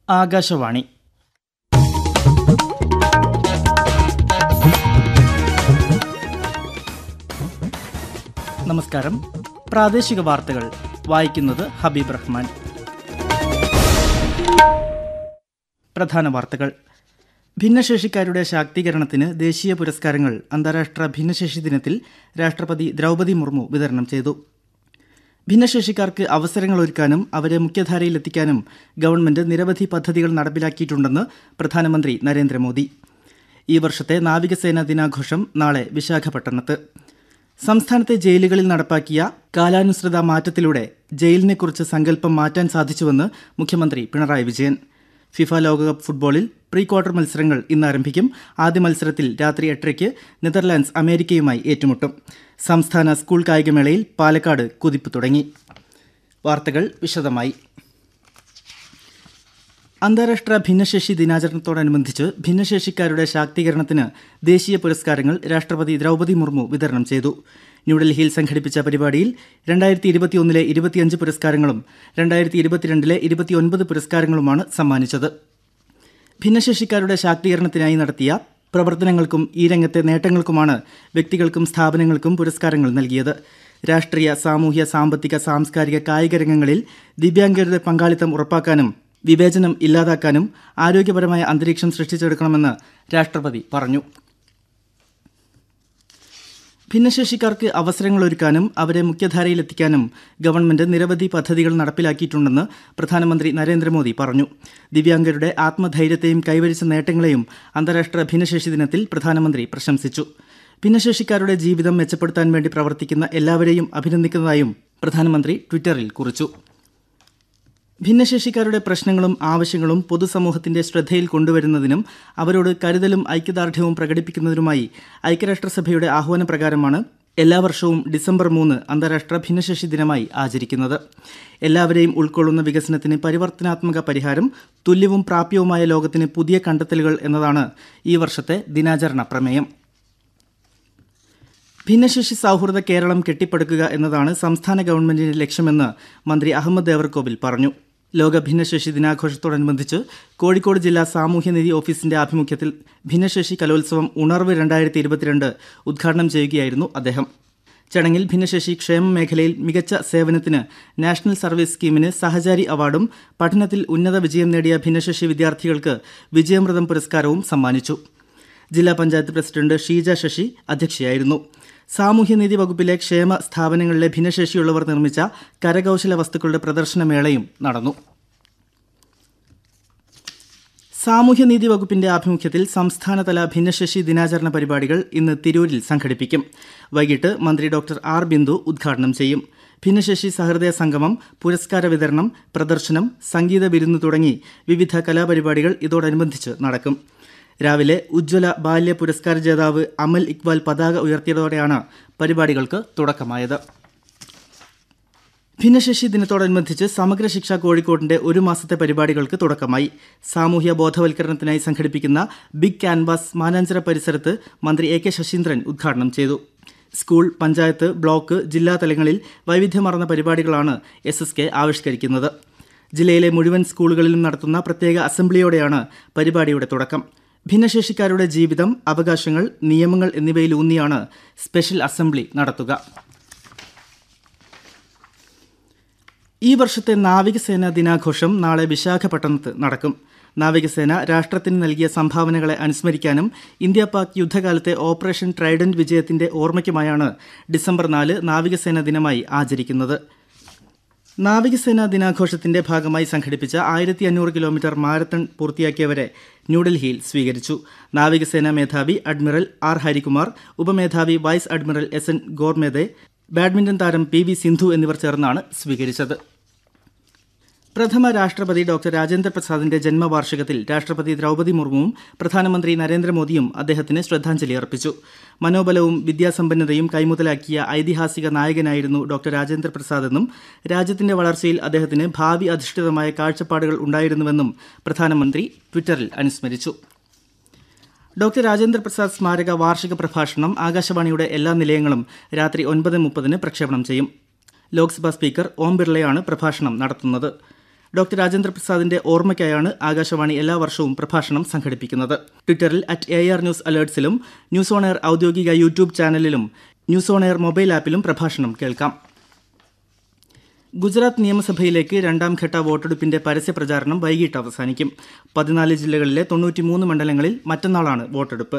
ആകാശവാണി നമസ്കാരം പ്രാദേശിക വാർത്തകൾ വായിക്കുന്നത് ഹബീബ് റഹ്മാൻ പ്രധാന വാർത്തകൾ ഭിന്നശേഷിക്കാരുടെ ശാക്തീകരണത്തിന് ദേശീയ പുരസ്കാരങ്ങൾ അന്താരാഷ്ട്ര ഭിന്നശേഷി ദിനത്തിൽ രാഷ്ട്രപതി ദ്രൗപദി മുർമു വിതരണം ചെയ്തു ഭിന്നശേഷിക്കാർക്ക് അവസരങ്ങൾ ഒരുക്കാനും അവരെ മുഖ്യധാരയിലെത്തിക്കാനും ഗവൺമെന്റ് നിരവധി പദ്ധതികൾ നടപ്പിലാക്കിയിട്ടുണ്ടെന്ന് പ്രധാനമന്ത്രി നരേന്ദ്രമോദി ഈ വർഷത്തെ നാവികസേനാ ദിനാഘോഷം നാളെ വിശാഖപട്ടണത്ത് സംസ്ഥാനത്തെ ജയിലുകളിൽ നടപ്പാക്കിയ കാലാനുസൃത മാറ്റത്തിലൂടെ ജയിലിനെക്കുറിച്ച് സങ്കല്പം മാറ്റാൻ സാധിച്ചുവെന്ന് മുഖ്യമന്ത്രി പിണറായി വിജയൻ ഫിഫ ലോകകപ്പ് ഫുട്ബോളിൽ പ്രീ ക്വാർട്ടർ മത്സരങ്ങൾ ഇന്ന് ആരംഭിക്കും ആദ്യ മത്സരത്തിൽ രാത്രി എട്ടരയ്ക്ക് നെതർലാൻഡ്സ് അമേരിക്കയുമായി ഏറ്റുമുട്ടും സംസ്ഥാന സ്കൂൾ കായികമേളയിൽ പാലക്കാട് കുതിപ്പ് തുടങ്ങി വാർത്തകൾ വിശദമായി അന്താരാഷ്ട്ര ഭിന്നശേഷി ദിനാചരണത്തോടനുബന്ധിച്ച് ഭിന്നശേഷിക്കാരുടെ ശാക്തീകരണത്തിന് ദേശീയ പുരസ്കാരങ്ങൾ രാഷ്ട്രപതി ദ്രൗപദി മുർമു വിതരണം ചെയ്തു ന്യൂഡൽഹിയിൽ സംഘടിപ്പിച്ച പരിപാടിയിൽ രണ്ടായിരത്തി ഇരുപത്തിയൊന്നിലെ ഇരുപത്തിയഞ്ച് പുരസ്കാരങ്ങളും രണ്ടായിരത്തി ഇരുപത്തിരണ്ടിലെ ഇരുപത്തിയൊൻപത് പുരസ്കാരങ്ങളുമാണ് സമ്മാനിച്ചത് ഭിന്നശേഷിക്കാരുടെ ശാക്തീകരണത്തിനായി നടത്തിയ പ്രവർത്തനങ്ങൾക്കും ഈ രംഗത്തെ നേട്ടങ്ങൾക്കുമാണ് വ്യക്തികൾക്കും സ്ഥാപനങ്ങൾക്കും പുരസ്കാരങ്ങൾ നൽകിയത് രാഷ്ട്രീയ സാമൂഹ്യ സാമ്പത്തിക സാംസ്കാരിക കായിക രംഗങ്ങളിൽ ദിവ്യാംഗരുടെ പങ്കാളിത്തം ഉറപ്പാക്കാനും വിവേചനം ഇല്ലാതാക്കാനും ആരോഗ്യപരമായ അന്തരീക്ഷം സൃഷ്ടിച്ചെടുക്കണമെന്ന് രാഷ്ട്രപതി പറഞ്ഞു ഭിന്നശേഷിക്കാർക്ക് അവസരങ്ങൾ ഒരുക്കാനും അവരെ മുഖ്യധാരയിലെത്തിക്കാനും ഗവൺമെന്റ് നിരവധി പദ്ധതികൾ നടപ്പിലാക്കിയിട്ടുണ്ടെന്ന് പ്രധാനമന്ത്രി നരേന്ദ്രമോദി പറഞ്ഞു ദിവ്യാംഗരുടെ ആത്മധൈര്യത്തെയും കൈവരിച്ച നേട്ടങ്ങളെയും അന്താരാഷ്ട്ര ഭിന്നശേഷി ദിനത്തിൽ പ്രധാനമന്ത്രി പ്രശംസിച്ചു ഭിന്നശേഷിക്കാരുടെ ജീവിതം മെച്ചപ്പെടുത്താൻ വേണ്ടി പ്രവർത്തിക്കുന്ന എല്ലാവരെയും അഭിനന്ദിക്കുന്നതായും പ്രധാനമന്ത്രി ട്വിറ്ററിൽ കുറിച്ചു ഭിന്നശേഷിക്കാരുടെ പ്രശ്നങ്ങളും ആവശ്യങ്ങളും പൊതുസമൂഹത്തിന്റെ ശ്രദ്ധയിൽ കൊണ്ടുവരുന്നതിനും അവരോട് കരുതലും ഐക്യദാർഢ്യവും പ്രകടിപ്പിക്കുന്നതിനുമായി ഐക്യരാഷ്ട്രസഭയുടെ ആഹ്വാനപ്രകാരമാണ് എല്ലാ വർഷവും ഡിസംബർ മൂന്ന് അന്താരാഷ്ട്ര ഭിന്നശേഷി ദിനമായി ആചരിക്കുന്നത് എല്ലാവരെയും ഉൾക്കൊള്ളുന്ന വികസനത്തിന് പരിവർത്തനാത്മക പരിഹാരം തുല്യവും പ്രാപ്യവുമായ ലോകത്തിന് പുതിയ കണ്ടെത്തലുകൾ എന്നതാണ് ഈ വർഷത്തെ ദിനാചരണ പ്രമേയം ഭിന്നശേഷി സൗഹൃദ കേരളം കെട്ടിപ്പടുക്കുക എന്നതാണ് സംസ്ഥാന ഗവൺമെന്റിന്റെ ലക്ഷ്യമെന്ന് മന്ത്രി അഹമ്മദ് ദേവർകോവിൽ പറഞ്ഞു ലോക ഭിന്നശേഷി ദിനാഘോഷത്തോടനുബന്ധിച്ച് കോഴിക്കോട് ജില്ലാ സാമൂഹ്യനിധി ഓഫീസിന്റെ ആഭിമുഖ്യത്തിൽ ഭിന്നശേഷി കലോത്സവം ഉണർവ് രണ്ടായിരത്തി ഇരുപത്തിരണ്ട് ഉദ്ഘാടനം ചെയ്യുകയായിരുന്നു അദ്ദേഹം ചടങ്ങിൽ ഭിന്നശേഷി ക്ഷേമ മേഖലയിൽ മികച്ച സേവനത്തിന് നാഷണൽ സർവീസ് സ്കീമിന് സഹചാരി അവാർഡും പഠനത്തിൽ ഉന്നത വിജയം നേടിയ ഭിന്നശേഷി വിദ്യാർത്ഥികൾക്ക് വിജയമൃതം പുരസ്കാരവും സമ്മാനിച്ചു ജില്ലാ പഞ്ചായത്ത് പ്രസിഡന്റ് ഷീജ ശശി അധ്യക്ഷയായിരുന്നു സാമൂഹ്യനീതി വകുപ്പിലെ ക്ഷേമ സ്ഥാപനങ്ങളിലെ ഭിന്നശേഷിയുള്ളവർ നിർമ്മിച്ച കരകൗശല വസ്തുക്കളുടെ പ്രദർശനമേളയും നടന്നു സാമൂഹ്യനീതി വകുപ്പിന്റെ ആഭിമുഖ്യത്തിൽ സംസ്ഥാനതല ഭിന്നശേഷി ദിനാചരണ പരിപാടികൾ ഇന്ന് തിരൂരിൽ സംഘടിപ്പിക്കും വൈകിട്ട് മന്ത്രി ഡോക്ടർ ആർ ബിന്ദു ഉദ്ഘാടനം ചെയ്യും ഭിന്നശേഷി സഹൃദയ സംഗമം പുരസ്കാര വിതരണം പ്രദർശനം സംഗീത വിരുന്ന് തുടങ്ങി വിവിധ കലാപരിപാടികൾ ഇതോടനുബന്ധിച്ച് നടക്കും രാവിലെ ഉജ്ജ്വല ബാല്യ പുരസ്കാര ജേതാവ് അമൽ ഇക്ബാൽ പതാക ഉയർത്തിയതോടെയാണ് പരിപാടികൾക്ക് തുടക്കമായത് ഭിന്നശേഷി ദിനത്തോടനുബന്ധിച്ച് സമഗ്ര ശിക്ഷ കോഴിക്കോടിന്റെ ഒരു മാസത്തെ പരിപാടികൾക്ക് തുടക്കമായി സാമൂഹ്യ ബോധവൽക്കരണത്തിനായി സംഘടിപ്പിക്കുന്ന ബിഗ് ക്യാൻവാസ് മാനാഞ്ചിറ പരിസരത്ത് മന്ത്രി എ കെ ശശീന്ദ്രൻ ഉദ്ഘാടനം ചെയ്തു സ്കൂൾ പഞ്ചായത്ത് ബ്ലോക്ക് ജില്ലാ തലങ്ങളിൽ വൈവിധ്യമാർന്ന പരിപാടികളാണ് എസ് എസ് കെ ആവിഷ്കരിക്കുന്നത് ജില്ലയിലെ മുഴുവൻ സ്കൂളുകളിലും നടത്തുന്ന പ്രത്യേക അസംബ്ലിയോടെയാണ് പരിപാടിയുടെ തുടക്കം ഭിന്നശേഷിക്കാരുടെ ജീവിതം അവകാശങ്ങൾ നിയമങ്ങൾ എന്നിവയിലൂന്നിയാണ് സ്പെഷ്യൽ അസംബ്ലി നടത്തുക ഈ വർഷത്തെ നാവികസേന ദിനാഘോഷം നാളെ വിശാഖപട്ടണത്ത് നടക്കും നാവികസേന രാഷ്ട്രത്തിന് നൽകിയ സംഭാവനകളെ അനുസ്മരിക്കാനും ഇന്ത്യ പാക് യുദ്ധകാലത്തെ ഓപ്പറേഷൻ ട്രൈഡന്റ് വിജയത്തിന്റെ ഓർമ്മയ്ക്കുമായാണ് ഡിസംബർ നാല് നാവികസേന ദിനമായി ആചരിക്കുന്നത് നാവികസേനാ ദിനാഘോഷത്തിന്റെ ഭാഗമായി സംഘടിപ്പിച്ച ആയിരത്തി അഞ്ഞൂറ് കിലോമീറ്റർ മാരത്തൺ പൂർത്തിയാക്കിയവരെ ന്യൂഡൽഹിയിൽ സ്വീകരിച്ചു നാവികസേനാ മേധാവി അഡ്മിറൽ ആർ ഹരികുമാർ ഉപമേധാവി vice admiral S N Gormade badminton താരം പി വി സിന്ധു എന്നിവർ ചേർന്നാണ് സ്വീകരിച്ചത് പ്രഥമ രാഷ്ട്രപതി ഡോക്ടർ രാജേന്ദ്ര പ്രസാദിന്റെ ജന്മവാർഷികത്തിൽ രാഷ്ട്രപതി ദ്രൗപദി മുർമുവും പ്രധാനമന്ത്രി നരേന്ദ്രമോദിയും അദ്ദേഹത്തിന് ശ്രദ്ധാഞ്ജലി അർപ്പിച്ചു മനോബലവും വിദ്യാസമ്പന്നതയും കൈമുതലാക്കിയ ഐതിഹാസിക നായകനായിരുന്നു ഡോക്ടർ രാജേന്ദ്ര പ്രസാദെന്നും രാജ്യത്തിന്റെ വളർച്ചയിൽ അദ്ദേഹത്തിന് ഭാവി അധിഷ്ഠിതമായ കാഴ്ചപ്പാടുകൾ ഉണ്ടായിരുന്നുവെന്നും പ്രധാനമന്ത്രി ട്വിറ്ററിൽ അനുസ്മരിച്ചു ഡോക്ടർ രാജേന്ദ്ര പ്രസാദ് സ്മാരക വാർഷിക പ്രഭാഷണം ആകാശവാണിയുടെ എല്ലാ നിലയങ്ങളും രാത്രി ഒൻപത് മുപ്പതിന് പ്രക്ഷേപണം ചെയ്യും ലോക്സഭാ സ്പീക്കർ ഓം ബിർളയാണ് പ്രഭാഷണം നടത്തുന്നത് ഡോക്ടർ രാജേന്ദ്ര പ്രസാദിന്റെ ഓർമ്മയ്ക്കായാണ് ആകാശവാണി എല്ലാ വർഷവും പ്രഭാഷണം സംഘടിപ്പിക്കുന്നത് ട്വിറ്ററിൽ അറ്റ് എ ആർ ന്യൂസ് അലേർട്സിലും ന്യൂസ് ഓൺ എയർ ഔദ്യോഗിക യൂട്യൂബ് ചാനലിലും ന്യൂസ് ഓൺ എയർ മൊബൈൽ ആപ്പിലും പ്രഭാഷണം കേൾക്കാം ഗുജറാത്ത് നിയമസഭയിലേക്ക് രണ്ടാം ഘട്ട വോട്ടെടുപ്പിന്റെ പരസ്യ പ്രചാരണം വൈകിട്ട് അവസാനിക്കും പതിനാല് ജില്ലകളിലെ തൊണ്ണൂറ്റിമൂന്ന് മണ്ഡലങ്ങളിൽ മറ്റന്നാളാണ് വോട്ടെടുപ്പ്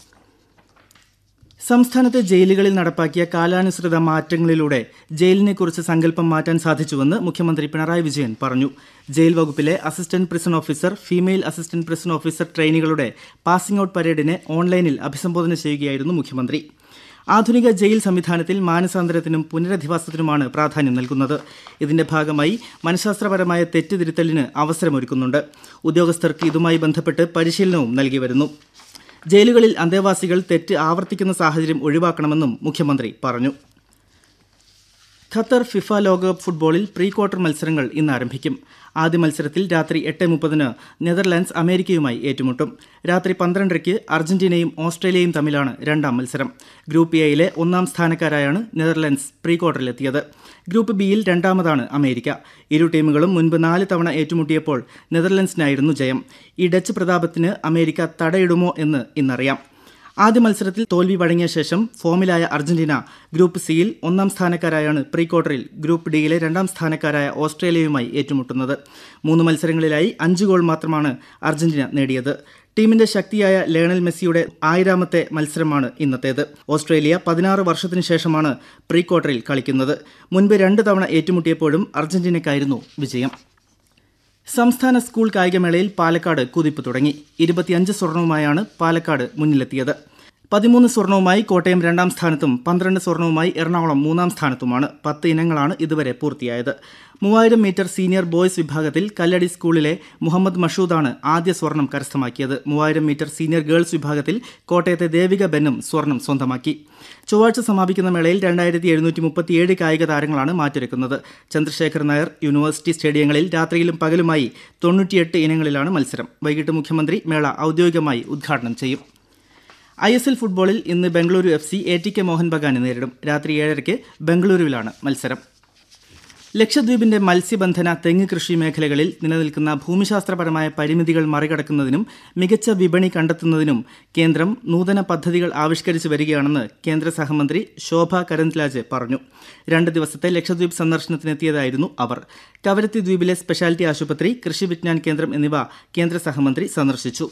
സംസ്ഥാനത്തെ ജയിലുകളിൽ നടപ്പാക്കിയ കാലാനുസൃത മാറ്റങ്ങളിലൂടെ ജയിലിനെക്കുറിച്ച് സങ്കല്പം മാറ്റാൻ സാധിച്ചുവെന്ന് മുഖ്യമന്ത്രി പിണറായി വിജയൻ പറഞ്ഞു ജയിൽ വകുപ്പിലെ assistant prison officer female assistant prison officer ട്രെയിനികളുടെ പാസിംഗ് ഔട്ട് പരേഡിനെ ഓൺലൈനിൽ അഭിസംബോധന ചെയ്യുകയായിരുന്നു മുഖ്യമന്ത്രി ആധുനിക ജയിൽ സംവിധാനത്തിൽ മാനസാന്തരത്തിനും പുനരധിവാസത്തിനുമാണ് പ്രാധാന്യം നൽകുന്നത് ഇതിന്റെ ഭാഗമായി മനഃശാസ്ത്രപരമായ തെറ്റുതിരുത്തലിന് അവസരമൊരുക്കുന്നുണ്ട് ഉദ്യോഗസ്ഥർക്ക് ഇതുമായി ബന്ധപ്പെട്ട് പരിശീലനവും നൽകി വരുന്നു ജയിലുകളിൽ അന്തേവാസികൾ തെറ്റ് ആവർത്തിക്കുന്ന സാഹചര്യം ഒഴിവാക്കണമെന്നും മുഖ്യമന്ത്രി പറഞ്ഞു ഖത്തർ ഫിഫ ലോകകപ്പ് ഫുട്ബോളിൽ പ്രീ ക്വാർട്ടർ മത്സരങ്ങൾ ഇന്ന് ആരംഭിക്കും ആദ്യ മത്സരത്തിൽ രാത്രി എട്ട് മുപ്പതിന് നെതർലാൻഡ്സ് അമേരിക്കയുമായി ഏറ്റുമുട്ടും രാത്രി പന്ത്രണ്ടരയ്ക്ക് അർജന്റീനയും ഓസ്ട്രേലിയയും തമ്മിലാണ് രണ്ടാം മത്സരം ഗ്രൂപ്പ് എയിലെ ഒന്നാം സ്ഥാനക്കാരായാണ് നെതർലാൻഡ്സ് പ്രീ ക്വാർട്ടറിലെത്തിയത് ഗ്രൂപ്പ് ബിയിൽ രണ്ടാമതാണ് അമേരിക്ക ഇരു ടീമുകളും മുൻപ് നാല് തവണ ഏറ്റുമുട്ടിയപ്പോൾ നെതർലൻഡ്സിനായിരുന്നു ജയം ഈ ഡച്ച് പ്രതാപത്തിന് അമേരിക്ക തടയിടുമോ എന്ന് ഇന്നറിയാം ആദ്യ മത്സരത്തിൽ തോൽവി വഴങ്ങിയ ശേഷം ഫോമിലായ അർജന്റീന ഗ്രൂപ്പ് സിയിൽ ഒന്നാം സ്ഥാനക്കാരായാണ് പ്രീ ക്വാർട്ടറിൽ ഗ്രൂപ്പ് ഡിയിലെ രണ്ടാം സ്ഥാനക്കാരായ ഓസ്ട്രേലിയയുമായി ഏറ്റുമുട്ടുന്നത് മൂന്ന് മത്സരങ്ങളിലായി അഞ്ച് ഗോൾ മാത്രമാണ് അർജന്റീന നേടിയത് ടീമിന്റെ ശക്തിയായ ലയണൽ മെസ്സിയുടെ ആയിരാമത്തെ മത്സരമാണ് ഇന്നത്തേത് ഓസ്ട്രേലിയ പതിനാറ് വർഷത്തിനു ശേഷമാണ് പ്രീ ക്വാർട്ടറിൽ കളിക്കുന്നത് മുൻപ് രണ്ട് തവണ ഏറ്റുമുട്ടിയപ്പോഴും അർജന്റീനയ്ക്കായിരുന്നു വിജയം സംസ്ഥാന സ്കൂൾ കായികമേളയിൽ പാലക്കാട് കുതിപ്പ് തുടങ്ങി ഇരുപത്തിയഞ്ച് സ്വർണവുമായാണ് പാലക്കാട് മുന്നിലെത്തിയത് പതിമൂന്ന് സ്വർണവുമായി കോട്ടയം രണ്ടാം സ്ഥാനത്തും പന്ത്രണ്ട് സ്വർണവുമായി എറണാകുളം മൂന്നാം സ്ഥാനത്തുമാണ് പത്ത് ഇനങ്ങളാണ് ഇതുവരെ പൂർത്തിയായത് മൂവായിരം മീറ്റർ സീനിയർ ബോയ്സ് വിഭാഗത്തിൽ കല്ലടി സ്കൂളിലെ മുഹമ്മദ് മഷൂദാണ് ആദ്യ സ്വർണം കരസ്ഥമാക്കിയത് മൂവായിരം മീറ്റർ സീനിയർ ഗേൾസ് വിഭാഗത്തിൽ കോട്ടയത്തെ ദേവിക ബെന്നും സ്വർണം സ്വന്തമാക്കി ചൊവ്വാഴ്ച സമാപിക്കുന്ന മേളയിൽ രണ്ടായിരത്തി എഴുന്നൂറ്റി മുപ്പത്തിയേഴ് കായിക താരങ്ങളാണ് മാറ്റുരക്കുന്നത് ചന്ദ്രശേഖർ നായർ യൂണിവേഴ്സിറ്റി സ്റ്റേഡിയങ്ങളിൽ രാത്രിയിലും പകലുമായി തൊണ്ണൂറ്റിയെട്ട് ഇനങ്ങളിലാണ് മത്സരം വൈകിട്ട് മുഖ്യമന്ത്രി മേള ഔദ്യോഗികമായി ഉദ്ഘാടനം ചെയ്യും ഐ എസ് എൽ ഫുട്ബോളിൽ ഇന്ന് Bengaluru F C A T K Mohun ബഗാനെ നേരിടും രാത്രി ഏഴരയ്ക്ക് ബംഗളൂരുവിലാണ് മത്സരം ലക്ഷദ്വീപിന്റെ മത്സ്യബന്ധന തെങ്ങ് കൃഷി മേഖലകളിൽ നിലനിൽക്കുന്ന ഭൂമിശാസ്ത്രപരമായ പരിമിതികൾ മറികടക്കുന്നതിനും മികച്ച വിപണി കണ്ടെത്തുന്നതിനും കേന്ദ്രം നൂതന പദ്ധതികൾ ആവിഷ്കരിച്ചു വരികയാണെന്ന് കേന്ദ്ര സഹമന്ത്രി ശോഭ കരന്ത്ലാജെ പറഞ്ഞു രണ്ട് ദിവസത്തെ ലക്ഷദ്വീപ് സന്ദർശനത്തിനെത്തിയതായിരുന്നു അവർ കവരത്തി ദ്വീപിലെ സ്പെഷ്യാലിറ്റി ആശുപത്രി കൃഷി വിജ്ഞാൻ കേന്ദ്രം എന്നിവ കേന്ദ്ര സഹമന്ത്രി സന്ദർശിച്ചു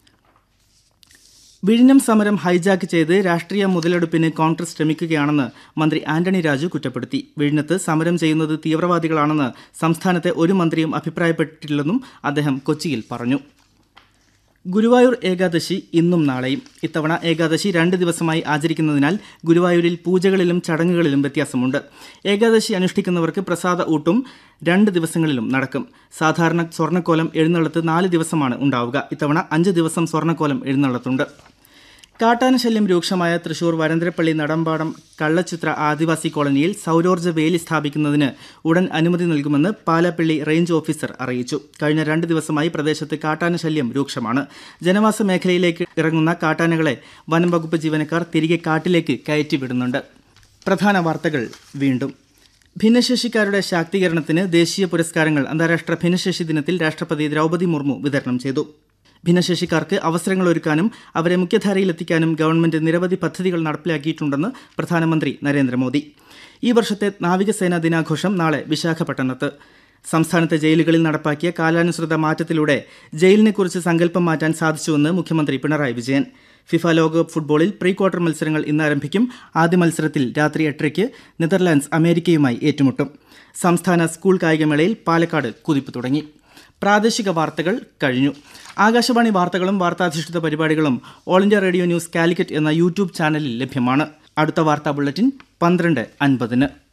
വിഴിഞ്ഞം സമരം ഹൈജാക്ക് ചെയ്ത് രാഷ്ട്രീയ മുതലെടുപ്പിന് കോൺഗ്രസ് ശ്രമിക്കുകയാണെന്ന് മന്ത്രി ആന്റണി രാജു കുറ്റപ്പെടുത്തി വിഴിഞ്ഞത്ത് സമരം ചെയ്യുന്നത് തീവ്രവാദികളാണെന്ന് സംസ്ഥാനത്തെ ഒരു മന്ത്രിയും അഭിപ്രായപ്പെട്ടിട്ടില്ലെന്നും അദ്ദേഹം കൊച്ചിയിൽ പറഞ്ഞു ഗുരുവായൂർ ഏകാദശി ഇന്നും നാളെയും ഇത്തവണ ഏകാദശി രണ്ട് ദിവസമായി ആചരിക്കുന്നതിനാൽ ഗുരുവായൂരിൽ പൂജകളിലും ചടങ്ങുകളിലും വ്യത്യാസമുണ്ട് ഏകാദശി അനുഷ്ഠിക്കുന്നവർക്ക് പ്രസാദ ഊട്ടും രണ്ട് ദിവസങ്ങളിലും നടക്കും സാധാരണ സ്വർണ്ണക്കോലം എഴുന്നള്ളത്ത് നാല് ദിവസമാണ് ഉണ്ടാവുക ഇത്തവണ അഞ്ച് ദിവസം സ്വർണ്ണക്കോലം എഴുന്നള്ളത്തുണ്ട് കാട്ടാനശല്യം രൂക്ഷമായ തൃശൂർ വരന്തരപ്പള്ളി നടമ്പാടം കള്ളച്ചിത്ര ആദിവാസി കോളനിയിൽ സൗരോർജ്ജ വേലി സ്ഥാപിക്കുന്നതിന് ഉടൻ അനുമതി നൽകുമെന്ന് പാലപ്പള്ളി റേഞ്ച് ഓഫീസർ അറിയിച്ചു കഴിഞ്ഞ രണ്ട് ദിവസമായി പ്രദേശത്ത് കാട്ടാനശല്യം രൂക്ഷമാണ് ജനവാസ മേഖലയിലേക്ക് ഇറങ്ങുന്ന കാട്ടാനകളെ വനം വകുപ്പ് ജീവനക്കാർ തിരികെ കാട്ടിലേക്ക് കയറ്റിവിടുന്നുണ്ട് പ്രധാന വാർത്തകൾ വീണ്ടും ഭിന്നശേഷിക്കാരുടെ ശാക്തീകരണത്തിന് ദേശീയ പുരസ്കാരങ്ങൾ അന്താരാഷ്ട്ര ഭിന്നശേഷി ദിനത്തിൽ രാഷ്ട്രപതി ദ്രൗപദി മുർമു വിതരണം ചെയ്തു ഭിന്നശേഷിക്കാർക്ക് അവസരങ്ങൾ ഒരുക്കാനും അവരെ മുഖ്യധാരയിലെത്തിക്കാനും ഗവൺമെന്റ് നിരവധി പദ്ധതികൾ നടപ്പിലാക്കിയിട്ടുണ്ടെന്ന് പ്രധാനമന്ത്രി നരേന്ദ്രമോദി ഈ വർഷത്തെ നാവികസേനാ ദിനാഘോഷം നാളെ വിശാഖപട്ടണത്ത് സംസ്ഥാനത്തെ ജയിലുകളിൽ നടപ്പാക്കിയ കാലാനുസൃത മാറ്റത്തിലൂടെ ജയിലിനെക്കുറിച്ച് സങ്കല്പം മാറ്റാൻ സാധിച്ചുവെന്ന് മുഖ്യമന്ത്രി പിണറായി വിജയൻ ഫിഫ ലോകകപ്പ് ഫുട്ബോളിൽ പ്രീ ക്വാർട്ടർ മത്സരങ്ങൾ ഇന്ന് ആരംഭിക്കും ആദ്യ മത്സരത്തിൽ രാത്രി എട്ടരയ്ക്ക് നെതർലാൻഡ്സ് അമേരിക്കയുമായി ഏറ്റുമുട്ടും സംസ്ഥാന സ്കൂൾ കായികമേളയിൽ പാലക്കാട് കുതിപ്പ് തുടങ്ങി പ്രാദേശിക വാർത്തകൾ കഴിഞ്ഞു ആകാശവാണി വാർത്തകളും വാർത്താധിഷ്ഠിത പരിപാടികളും all India radio news Calicut എന്ന യൂട്യൂബ് ചാനലിൽ ലഭ്യമാണ് അടുത്ത വാർത്താ ബുള്ളറ്റിൻ പന്ത്രണ്ട് അൻപതിന്